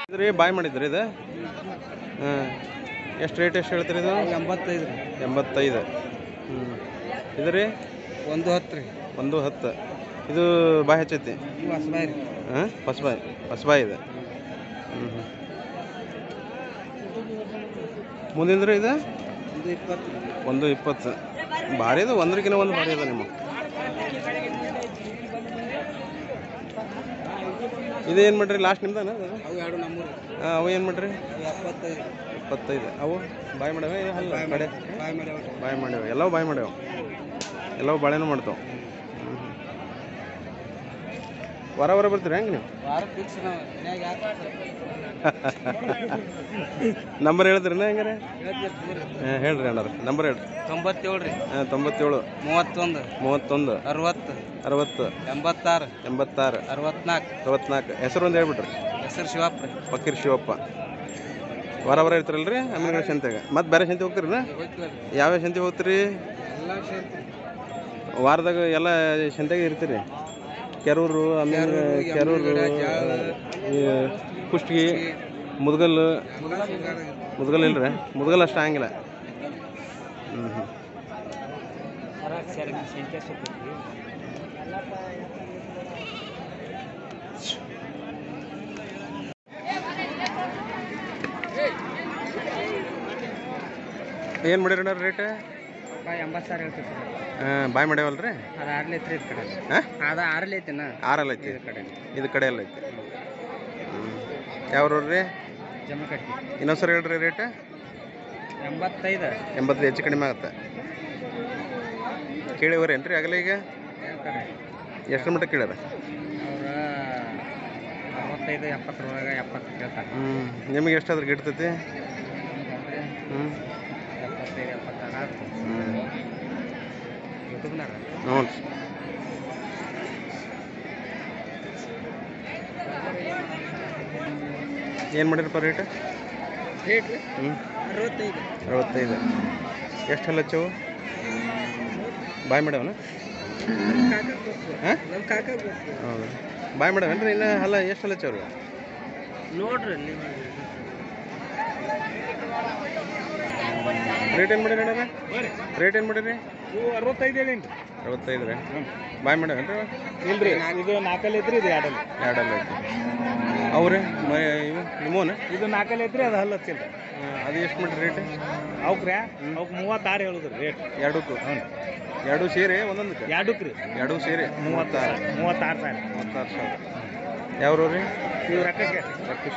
ಇದ್ರಿ ಬಾಯ್ ಮಾಡಿದ್ರಿ ಇದು ಹಾಂ ಎಷ್ಟು ರೇಟ್ ಎಷ್ಟು ಹೇಳ್ತೀರಿ ಇದು ಎಂಬತ್ತೈದು ರೀ ಎಂಬತ್ತೈದು ಹ್ಞೂ ಇದು ರೀ ಒಂದು ಹತ್ತು ರೀ ಒಂದು ಹತ್ತು ಇದು ಬಾಯ್ ಹಚ್ಚೈತಿ ಹೊಸಬಾಯಿ ರೀ ಹಾಂ ಹೊಸಬಾಯ್ ಹೊಸಬಾಯ್ ಇದೆ ಹ್ಞೂ ಹ್ಞೂ ಮುಂದಿಂದ್ರೆ ಇದು ಒಂದು ಇಪ್ಪತ್ತು ರೀ ಒಂದು ಇಪ್ಪತ್ತು ಭಾರಿ ಅದು ಒಂದ್ರಕ್ಕಿಂತ ಒಂದು ಭಾರಿ ಅದ ನಿಮ್ಮ ಇದೇನು ಮಾಡ್ರಿ ಲಾಸ್ಟ್ ನಿಮ್ದಾನ ಅದು ಅವು ಎರಡು ನಮ್ಮೂರು ಹಾಂ ಅವು ಏನು ಮಾಡ್ರಿ ಅವು ಎಪ್ಪತ್ತೈದು ಇಪ್ಪತ್ತೈದು ಅವು ಬಾಯ್ ಮಾಡ್ಯಾವ ಇದು ಅಲ್ಲ ಕಡೆ ಬಾಯ್ ಮಾಡ್ಯಾವ ಬಾಯ್ ಮಾಡ್ಯಾವ ಎಲ್ಲವೂ ಬಾಯ್ ಮಾಡ್ಯಾವ ಎಲ್ಲವೂ ಬಾಳೆನೂ ಮಾಡ್ತಾವ ವರ ವರ ಬರ್ತೀರಿ ಹೆಂಗೆ ನೀವು ವಾರ ಫಿಕ್ಸ್ ನಾವು ಮನ್ಯಾಗ ಯಾಕೆ ನಂಬರ್ ಹೇಳ್ತೀರಿ ಹೆಂಗಾರೆ ಹೇಳ್ತೀರಿ ಹಾಂ ಹೇಳ್ರಿ ಅಣ್ಣಾರ ನಂಬರ್ ಹೇಳ್ರಿ ತೊಂಬತ್ತೇಳು ರೀ ಹಾಂ ತೊಂಬತ್ತೇಳು ಮೂವತ್ತೊಂದು ಮೂವತ್ತೊಂದು ಅರವತ್ತು ಅರವತ್ತು ಎಂಬತ್ತಾರು ಎಂಬತ್ತಾರು ಅರವತ್ನಾಲ್ಕು ಅರವತ್ನಾಲ್ಕು ಹೆಸರು ಒಂದು ಹೇಳ್ಬಿಟ್ರಿ ಹೆಸರು ಶಿವಪ್ಪ ರೀ ಫಕೀರ್ ಶಿವಪ್ಪ ವಾರ ವಾರ ಇರ್ತಾರಲ್ರಿ ಅಮೀನ್ಗಡ ಸಂತೆಗೆ ಮತ್ತೆ ಬೇರೆ ಸಂತೆ ಹೋಗ್ತೀರಿ ಹೋಗ್ತೀವಿ ಯಾವ್ಯಾವ ಸಂತೆ ಹೋಗ್ತೀರಿ ಎಲ್ಲ ಸೇರ್ತೀವಿ ವಾರದಾಗ ಎಲ್ಲ ಸಂತೆಗೆ ಇರ್ತೀರಿ ಕೆರೂರು ಆಮೇಲೆ ಕೆರೂರು ಈ ಕುಷ್ಟಗಿ ಮುದ್ಗಲ್ಲು ಮುದ್ಗಲ್ ಇಲ್ರಿ ಮುದ್ಗಲ್ ಅಷ್ಟು ಆಗಂಗಿಲ್ಲ ಹ್ಞೂ ಹ್ಞೂ ಏನು ಮಾಡಿರಿ ರೇಟ್ ಎಂಬತ್ತು ಸಾವಿರ ಹೇಳ್ತೀವಿ ಸರ್ ಹಾಂ ಬಾಯ್ ಮಾಡ್ಯಾವಲ್ರಿ ಅದು ಆರ್ಲಿ ಐತ್ರಿ ಇದು ಕಡೆ ಹಾಂ ಅದು ಆರ್ಲಿ ಐತಿನ ಆರಲ್ಲ ಐತಿ ಇದು ಕಡೆ ಇದು ಕಡೆ ಎಲ್ಲ ಐತಿ ಯಾವ್ರವ್ರು ರೀ ಜಮಾ ಕಟ್ಟಿ ಇನ್ನೊಂದು ಸರಿ ಹೇಳ್ರಿ ರೇಟ್ ಎಂಬತ್ತೈದು ಎಂಬತ್ತು ಹೆಚ್ಚು ಕಡಿಮೆ ಆಗುತ್ತೆ ಕೇಳಿವ್ರೇನು ರೀ ಆಗಲೇ ಈಗ ಹೇಳ್ತಾರೆ ಎಷ್ಟರ ಮಟ್ಟ ಕೇಳ್ಯಾರ ಅವ್ರ ಅರವತ್ತೈದು ಎಪ್ಪತ್ತರೊಳಗೆ ಎಪ್ಪತ್ತು ಕೇಳ್ತಾರೆ ಹ್ಞೂ ನಿಮಗೆ ಎಷ್ಟಾದ್ರೆ ಗಿಡ್ತೈತಿ ಹ್ಞೂ ಎಪ್ಪತ್ತೈದು ಎಪ್ಪತ್ತಾರು ಆಯ್ತು ಹ್ಞೂ ಯೂಟ್ಯೂಬ್ನಾರ ಹ್ಞೂ ರೀ ಏನು ಮಾಡಿರಪ್ಪ ರೇಟ್ ರೇಟ್ ರೀ ಹ್ಞೂ ಅರವತ್ತೈದು ಅರವತ್ತೈದು ಎಷ್ಟು ಹಚ್ಚವು ಬಾಯ್ ಮಾಡ್ಯಾವನ ಕಾಕ ಗೊತ್ತು ಹಾಂ ನಮ್ಮ ಕಾಕ ಗೊತ್ತು ಹೌದು ಬಾಯ್ ಮಾಡ್ಯಾವೇನ್ರಿ ಇನ್ನು ಅಲ್ಲ ಎಷ್ಟು ಹಚ್ಚವ್ರಿ ನೋಡ್ರಿ ಅಲ್ಲಿ ರೇಟ್ ಏನು ಮಾಡಿರಿ ಅಣ್ಣ ರೇಟ್ ಏನು ಮಾಡಿರಿ ಇವು ಅರವತ್ತೈದು ಹೇಳೀನಿ ಅರವತ್ತೈದು ರೀ ಬಾಯ್ ಮಾಡ್ಯಾವೇನ್ರಿ ಇಲ್ರಿ ಇದು ನಾಲ್ಕಲ್ಲಿ ಐತ್ರಿ ಇದು ಎರಡಲ್ಲಿ ಎರಡಲ್ಲ ಐತಿ ಅವ್ರಿ ಮ ಇವು ನಿಮ್ಮೋನ ಇದು ನಾಲ್ಕಲ್ಲಿ ಐತ್ರಿ ಅದು ಹಲ್ಲು ಹಚ್ಚಿಲ್ಲ ಅದು ಎಷ್ಟು ಮಾಡಿರಿ ರೇಟ್ ಅವಕ್ರಿ ಅವಕ್ಕೆ ಮೂವತ್ತಾರು ಹೇಳಿದ್ರಿ ರೇಟ್ ಎರಡಕ್ಕೂ ಎರಡು ಸೇರಿ ಒಂದೊಂದಕ್ಕೆ ಎರಡಕ್ಕೆ ರೀ ಎರಡು ಸೇರಿ ಮೂವತ್ತಾರು ಮೂವತ್ತಾರು ಸಾವಿರ ಮೂವತ್ತಾರು ಸಾವಿರ ಯಾವ್ರು ರೀ ಇವು ರೊಕ್ಕಕ್ಕೆ ರಕ್ಷಿಸ್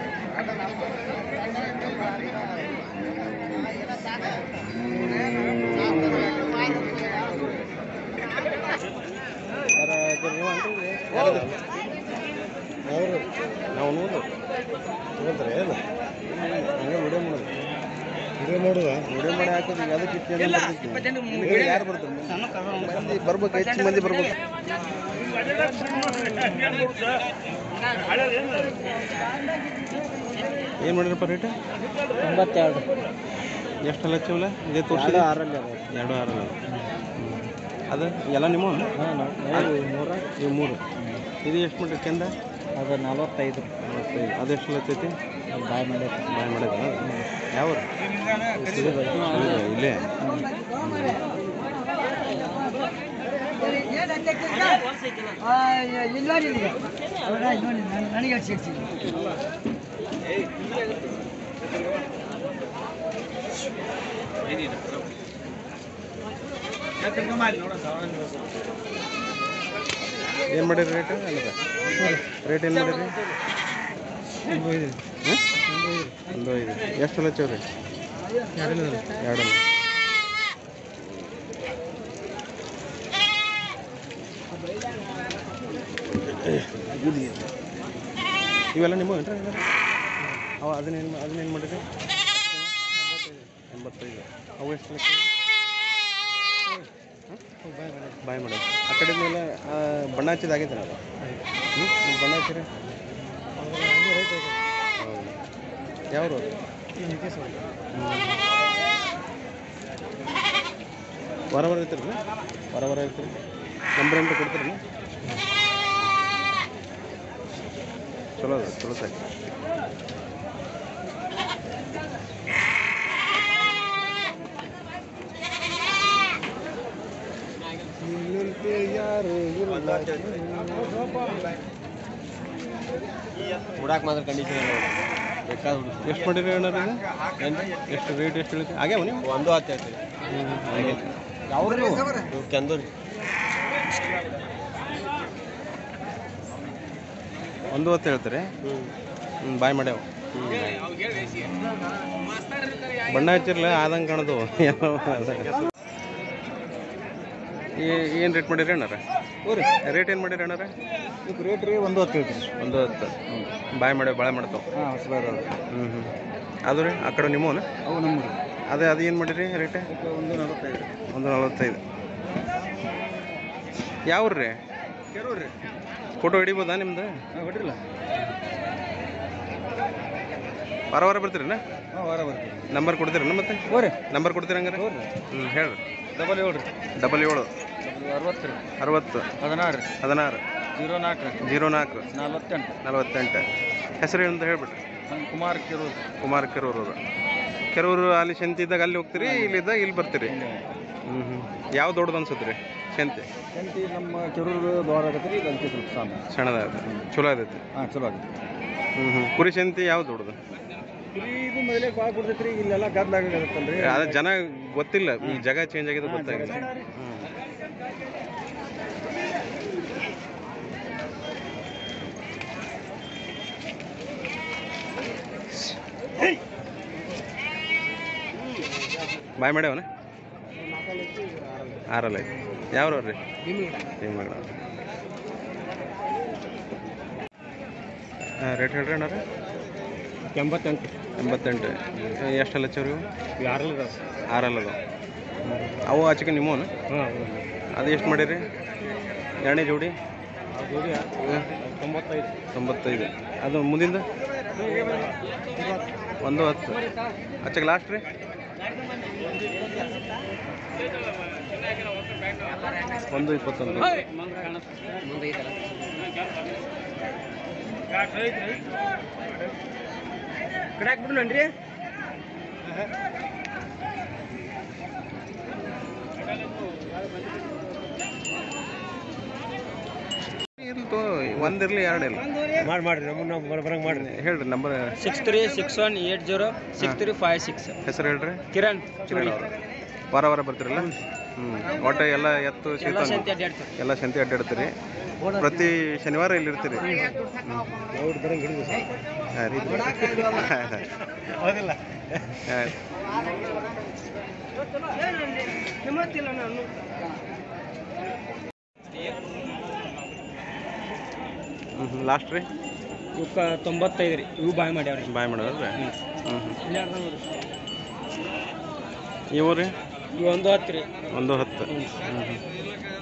ನಾವು ನೋಡು ತಗೊಂತಾರೆ ಏನು ಹಂಗೆ ವಿಡಿಯೋ ಮಾಡೋದು ವಿಡಿಯೋ ಮಾಡೋದ ವಿಡಿಯೋ ಮಾಡಿ ಹಾಕೋದು ಈಗ ಅದಕ್ಕೆ ಇಟ್ಟು ಜನ ಬರ್ತಿತ್ತು ಯಾರು ಬರ್ತಾರೆ ಮಂದಿ ಬರ್ಬೇಕು ಹೆಚ್ಚು ಮಂದಿ ಬರ್ಬೇಕು ಏನು ಮಾಡಿರಪ್ಪ ರೇಟ್ ತೊಂಬತ್ತೆರಡು ಎಷ್ಟೆಲ್ಲ ಹಚ್ಚಿವಲ್ಲ ಇದೇ ತೋರಿಸಿದ ಆರಲ್ಲಿ ಎರಡು ಆರಲ್ಲ ಅದು ಎಲ್ಲ ನಿಮ್ಮ ಮೂರ ಇವು ಮೂರು ಇದು ಎಷ್ಟು ಮಾಡಿರಿ ಚಂದ ಅದು ನಲವತ್ತೈದು ನಲವತ್ತೈದು ಅದು ಎಷ್ಟು ಹತ್ತೈತಿ ಬಾಯ್ ಮಾಡಿ ಬಾಯ್ ಮಾಡಿದ ಯಾವ ಇಲ್ಲೇ ನನಗೆ ಏನು ಮಾಡಿರಿ ರೇಟ್ ಅಲ್ಲದ ರೇಟ್ ಏನು ಮಾಡಿರಿ ಹಾಂ? ಒಂದು ಐದು ಎಷ್ಟು ಹಚ್ಚವ್ರಿ ಎರಡಲ್ಲ ಇವೆಲ್ಲ ನಿಮ್ಮ ಏನ್ರಿ ಅವ ಅದನ್ನೇನು ಅದನ್ನೇನು ಮಾಡಿರಿ ಎಂಬತ್ತೈದು ಅವು ಎಷ್ಟು ಲಕ್ಷ ಬಾಯ್ ಮಾಡಿ ಆ ಕಡೆ ಮೇಲೆ ಆ, ಬಣ್ಣ ಹಚ್ಚಿದ ಆಗೈತೆ ಅದು ಹ್ಞೂ ಬಣ್ಣ ಹಚ್ಚಿರಿ ಹೌದು ಯಾವ್ರು ಅದು ವಾರ ವಾರ ಇರ್ತೀರಿ ವಾರ ವಾರ ಇರ್ತೀರಿ ನಂಬರ್ ಅಂತ ಕೊಡ್ತೀರಿ ಚಲೋ ಅದ ಚಲೋ ಸಾಕು ಯಾರು ಹುಡಾಕ್ ಮಾತ್ರ ಕಂಡೀಷನ್ ಬೇಕಾದ ಎಷ್ಟು ಮಾಡಿರಿ ಅಣ್ಣ ಎಷ್ಟು ರೇಟ್ ಎಷ್ಟು ಹೇಳಿದ್ರಿ ಆಗ್ಯಾವ ನೀವು ಒಂದು ಹತ್ತು ಹೇಳ್ತೀವಿ ಯಾವ್ದು ನೀವು ಇವು ಕೆಂದೂರಿ ಒಂದು ಹೊತ್ತು ಹೇಳ್ತೀರಿ ಹ್ಞೂ ಬಾಯ್ ಮಾಡ್ಯಾವ ಬಣ್ಣ ಹಚ್ಚಿರ್ಲ ಆದಂಗೆ ಕಾಣದು ಏನು ರೇಟ್ ಮಾಡಿರಿ ಅಣ್ಣಾರ ಹೋರಿ ರೇಟ್ ಏನು ಮಾಡಿರಿ ಅಣ್ಣಾರ ಈಗ ರೇಟ್ ರೀ ಒಂದು ಹತ್ತು ಹೇಳ್ತೀರಿ ಒಂದು ಹೊತ್ತು ಬಾಯ್ ಮಾಡ್ಯಾವ ಭಾಳ ಮಾಡ್ತಾವ ಹಾಂ ಹೊಸಬಾರ ಹ್ಞೂ ಹ್ಞೂ ಅದು ರೀ ಆ ಕಡೆ ನಿಮ್ಮವನ ಅವು ನಮ್ಗೆ ಅದೇ ಅದು ಏನು ಮಾಡಿರಿ ರೇಟ್ ಈಗ ಒಂದು ನಲವತ್ತೈದು ಒಂದು ನಲವತ್ತೈದು ಯಾವ ರೀ ಕೆರೋರಿ ಫೋಟೋ ಹಿಡಿಬೋದಾ ನಿಮ್ದು ಹಾಂ ಹೊಡ್ರಿಲ್ಲ ವಾರ ವಾರ ಬರ್ತೀರಣ್ಣ ಹಾಂ ವಾರ ಬರ್ತೀವಿ ನಂಬರ್ ಕೊಡ್ತೀರಣ್ಣ ಮತ್ತೆ ಹೋರಿ ನಂಬರ್ ಕೊಡ್ತೀರ ಹಂಗಾರೆ ಹೋರಿ ಹ್ಞೂ ಹೇಳ್ರಿ ಡಬಲ್ ಏಳು ರೀ ಡಬಲ್ ಏಳು ಅರವತ್ತು ರೀ ಅರವತ್ತು ಹದಿನಾರು ರೀ ಹದಿನಾರು ಜೀರೋ ನಾಲ್ಕು ರೀ ಜೀರೋ ನಾಲ್ಕು ನಲವತ್ತೆಂಟು ನಲವತ್ತೆಂಟು ಹೆಸರು ಏನಂತ ಹೇಳ್ಬಿಟ್ರಿ ನಮ್ಮ ಕುಮಾರ್ ಕಿರೋರಿ ಕುಮಾರ್ ಕೆರೂರು ಅವರು ಕೆರೂರು ಅಲ್ಲಿ ಶಂತಿ ಇದ್ದಾಗ ಅಲ್ಲಿ ಹೋಗ್ತೀರಿ ಇಲ್ಲಿದ್ದಾಗ ಇಲ್ಲಿ ಬರ್ತೀರಿ ಹ್ಞೂ ಹ್ಞೂ ಯಾವ ದೊಡ್ಡದು ಅನ್ಸುತ್ತೆ ರೀ ಶಂತಿ ಎಂಟಿ ನಮ್ಮ ಕೆರೂರು ದ್ವಾರ ಆಗತ್ತೆ ರೀ ಇದು ಅದಕ್ಕೆ ಸ್ವಲ್ಪ ಸಾಮ ಸಣ್ಣದಾಗತ್ತೆ ಚಲೋ ಆಗೈತಿ ಹಾಂ ಚಲೋ ಆಗುತ್ತೆ ಹ್ಞೂ ಹ್ಞೂ ಕುರಿ ಶಂತಿ ಯಾವ ದೊಡ್ಡದು ಕುರಿ ಇದು ಮೊದಲೇ ಭಾಳ ಕೊಡ್ತೈತೆ ರೀ ಇಲ್ಲೆಲ್ಲ ಗದ್ದಲಾಗತ್ತಲ್ಲ ರೀ ಅದ ಜನ ಗೊತ್ತಿಲ್ಲ ಈ ಜಾಗ ಚೇಂಜ್ ಆಗಿದೆ ಗೊತ್ತಾಗಿಲ್ಲ ಬಾಯ್ ಮಾಡ್ಯಾವನ ಆರಲ್ಲ ಐತಿ ಯಾವ್ರವ್ರು ರೀ ಭೀಮಗಳ ರೇಟ್ ಹೇಳ್ರಿ ಅಣ್ಣಾರ ಎಂಬತ್ತೆಂಟು ಎಂಬತ್ತೆಂಟು ಎಷ್ಟಲ್ಲ ಹಚ್ಚವ್ರಿ ಇವು ಯಾರಲ್ಲ ಆರಲ್ಲ ಅದಾವ ಅವು ಆಚೆಗೆ ನಿಮ್ಮವನು ಹಾಂ ಅದು ಎಷ್ಟು ಮಾಡಿರಿ ಎರಡನೇ ಜೋಡಿ ಹ್ಮ್. ತೊಂಬತ್ತೈದು ತೊಂಬತ್ತೈದು ಅದು ಮುಂದಿಂದ ಒಂದು ಹತ್ತು ಆಚೆಗೆ ಲಾಸ್ಟ್ ರೀ ಒಂದು ಇಪ್ಪತ್ತೊಂದು ಕಡ್ಯಾಕ್ ಬಿಡ್ಲನ್ರಿ ಇರ್ಲಿ ತೋ ಒಂದಿರಲಿ ಎರಡು ಇಲ್ಲ ಮಾಡಿ ಮಾಡ್ರಿ ನಮ್ಮನ್ನ ಬರಂಗೆ ಮಾಡ್ರಿ ಹೇಳ್ರಿ number six three six one eight zero six three five six ಹೆಸರು ಹೇಳ್ರಿ ಕಿರಣ್ ಕಿರಣ್ ಅವರು ವಾರ ವಾರ ಬರ್ತೀರಲ್ಲ ಹ್ಞೂ ಒಟ್ಟು ಎಲ್ಲ ಎತ್ತು ಎಲ್ಲ ಶೀತ ಸಂತೆ ಅಡ್ಡಾಡ್ತಾರೆ ಎಲ್ಲ ಸಂತೆ ಅಡ್ಡಾಡ್ತೀರಿ ಪ್ರತಿ ಶನಿವಾರ ಇಲ್ಲಿ ಇರ್ತೀರಿ ಅವ್ರು ಬರಂಗೆ ಹಿಡಿದು ಆಯ್ತು. ಹೌದಿಲ್ಲ ಆಯ್ತು. ಹ್ಞೂ ಹ್ಞೂ ಲಾಸ್ಟ್ ರೀ ಇವಕ್ಕ ತೊಂಬತ್ತೈದು ರೀ ಇವು ಬಾಯ್ ಮಾಡ್ಯಾವ್ರಿ ಬಾಯ್ ಮಾಡೋದ್ರಿ ಹ್ಞೂ ಹ್ಞೂ ಇವು ರೀ ಇವು ಒಂದು ಹತ್ತು ರೀ ಒಂದು ಹತ್ತು ಹ್ಞೂ ಹ್ಞೂ